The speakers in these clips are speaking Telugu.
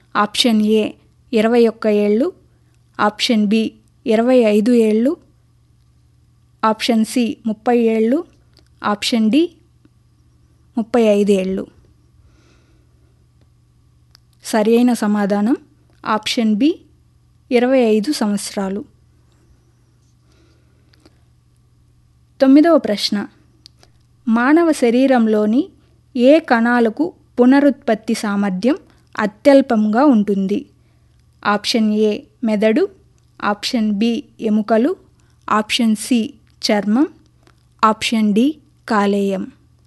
ఆప్షన్ ఏ ఇరవై ఒక్క ఏళ్ళు ఆప్షన్ బి ఇరవై ఐదు ఏళ్ళు ఆప్షన్ సి ముప్పై ఏళ్ళు ఆప్షన్ డి ముప్పై ఐదు ఏళ్ళు సరి అయిన సమాధానం ఆప్షన్ బి ఇరవై ఐదు సంవత్సరాలు తొమ్మిదవ ప్రశ్న మానవ శరీరంలోని ఏ కణాలకు పునరుత్పత్తి సామర్థ్యం అత్యల్పంగా ఉంటుంది ఆప్షన్ ఏ మెదడు ఆప్షన్ బి ఎముకలు ఆప్షన్ సి చర్మం ఆప్షన్ డి కాలేయం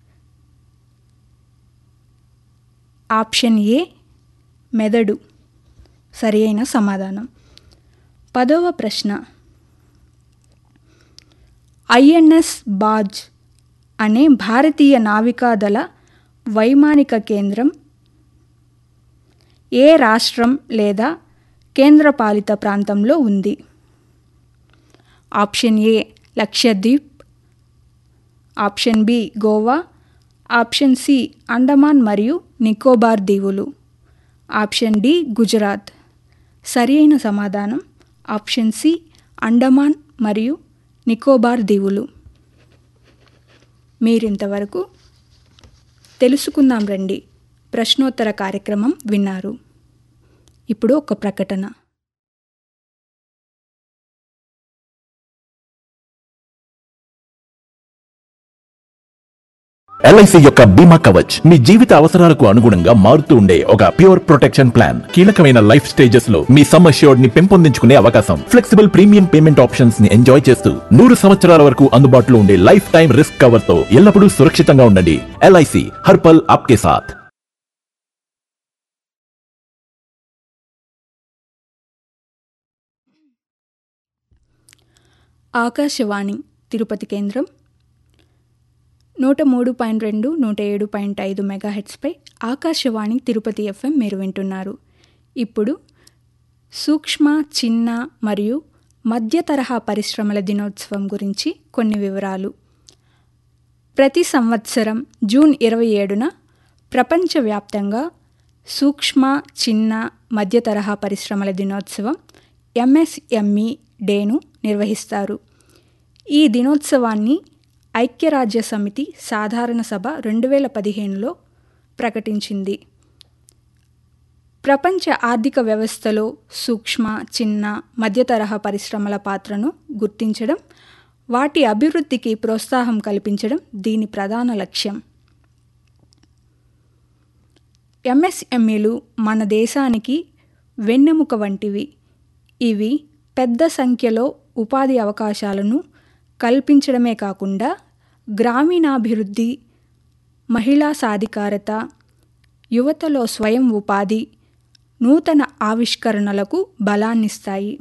ఆప్షన్ ఏ మెదడు సరి అయిన సమాధానం పదవ ప్రశ్న ఐఎన్ఎస్ బాజ్ అనే భారతీయ నావికాదళ వైమానిక కేంద్రం ఏ రాష్ట్రం లేదా కేంద్రపాలిత ప్రాంతంలో ఉంది option A Lakshadweep option B Goa option C Andaman మరియు నికోబార్ దీవులు ఆప్షన్ డి గుజరాత్ సరి అయిన సమాధానం ఆప్షన్ సి అండమాన్ మరియు నికోబార్ దీవులు మీరింతవరకు తెలుసుకుందాం రండి ప్రశ్నోత్తర కార్యక్రమం విన్నారు ఇప్పుడు ఒక ప్రకటన ఎల్ఐసి యొక్క బీమా కవచ్ మీ జీవిత అవసరాలకు అనుగుణంగా మారుతూ ఉండే ఒక ప్యూర్ ప్రొటెక్షన్ ప్లాన్ కీలకమైన లైఫ్ స్టేజెస్ లో మీ సమ్ అష్యూర్డ్ ని పెంపొందించుకునే అవకాశం ఫ్లెక్సిబుల్ ప్రీమియం పేమెంట్ ఆప్షన్స్ ని ఎంజాయ్ చేస్తూ నూరు సంవత్సరాల వరకు అందుబాటులో ఉండే లైఫ్ టైం రిస్క్ కవర్ తో ఎల్లప్పుడూ సురక్షితంగా ఉండండి ఎల్ఐసి హర్పల్ ఆప్కే సాథ్ ఆకాశవాణి తిరుపతి కేంద్రం నూట మూడు పాయింట్ రెండు నూట ఏడు పాయింట్ ఐదు మెగాహెట్స్పై ఆకాశవాణి తిరుపతి ఎఫ్ఎం మీరు వింటున్నారు ఇప్పుడు సూక్ష్మ చిన్న మరియు మధ్య తరహా పరిశ్రమల దినోత్సవం గురించి కొన్ని వివరాలు ప్రతి సంవత్సరం జూన్ ఇరవై ఏడున ప్రపంచవ్యాప్తంగా సూక్ష్మ చిన్న మధ్య తరహా పరిశ్రమల దినోత్సవం ఎంఎస్ఎంఈ డేను నిర్వహిస్తారు ఈ దినోత్సవాన్ని ఐక్యరాజ్య సమితి సాధారణ సభ రెండు వేల పదిహేనులో ప్రకటించింది ప్రపంచ ఆర్థిక వ్యవస్థలో సూక్ష్మ చిన్న మధ్య తరహా పరిశ్రమల పాత్రను గుర్తించడం వాటి అభివృద్ధికి ప్రోత్సాహం కల్పించడం దీని ప్రధాన లక్ష్యం ఎంఎస్ఎంఈలు మన దేశానికి వెన్నెముక వంటివి ఇవి పెద్ద సంఖ్యలో ఉపాధి అవకాశాలను కల్పించడమే కాకుండా గ్రామీణాభివృద్ధి మహిళా సాధికారత యువతలో స్వయం ఉపాధి నూతన ఆవిష్కరణలకు బలాన్నిస్తాయి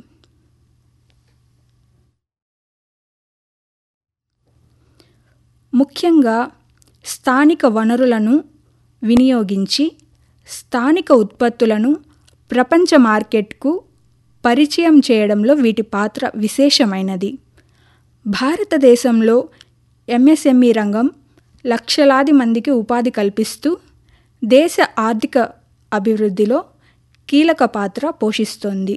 ముఖ్యంగా స్థానిక వనరులను వినియోగించి స్థానిక ఉత్పత్తులను ప్రపంచ మార్కెట్కు పరిచయం చేయడంలో వీటి పాత్ర విశేషమైనది భారతదేశంలో ఎంఎస్ఎంఈ రంగం లక్షలాది మందికి ఉపాధి కల్పిస్తూ దేశ ఆర్థిక అభివృద్ధిలో కీలక పాత్ర పోషిస్తోంది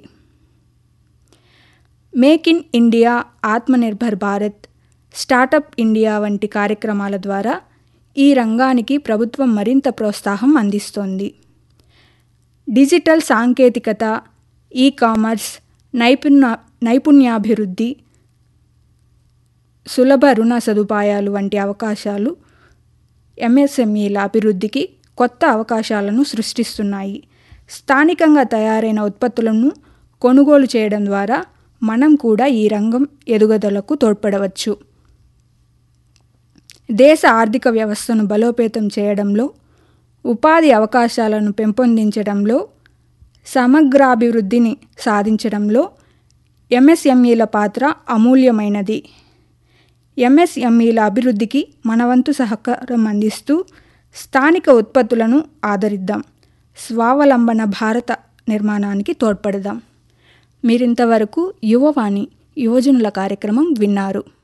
make in India Atmanirbhar Bharat startup India వంటి కార్యక్రమాల ద్వారా ఈ రంగానికి ప్రభుత్వం మరింత ప్రోత్సాహం అందిస్తోంది డిజిటల్ సాంకేతికత ఈ కామర్స్ నైపుణ్య నైపుణ్యాభివృద్ధి సులభ రుణ సదుపాయాలు వంటి అవకాశాలు ఎంఎస్ఎంఈల అభివృద్ధికి కొత్త అవకాశాలను సృష్టిస్తున్నాయి స్థానికంగా తయారైన ఉత్పత్తులను కొనుగోలు చేయడం ద్వారా మనం కూడా ఈ రంగం ఎదుగుదలకు తోడ్పడవచ్చు దేశ ఆర్థిక వ్యవస్థను బలోపేతం చేయడంలో ఉపాధి అవకాశాలను పెంపొందించడంలో సమగ్రాభివృద్ధిని సాధించడంలో ఎంఎస్ఎంఈల పాత్ర అమూల్యమైనది ఎంఎస్ఎంఈల అభివృద్ధికి మనవంతు సహకారం అందిస్తూ స్థానిక ఉత్పత్తులను ఆదరిద్దాం స్వావలంబన భారత నిర్మాణానికి తోడ్పడదాం మీరింతవరకు యువవాణి యువజనుల కార్యక్రమం విన్నారు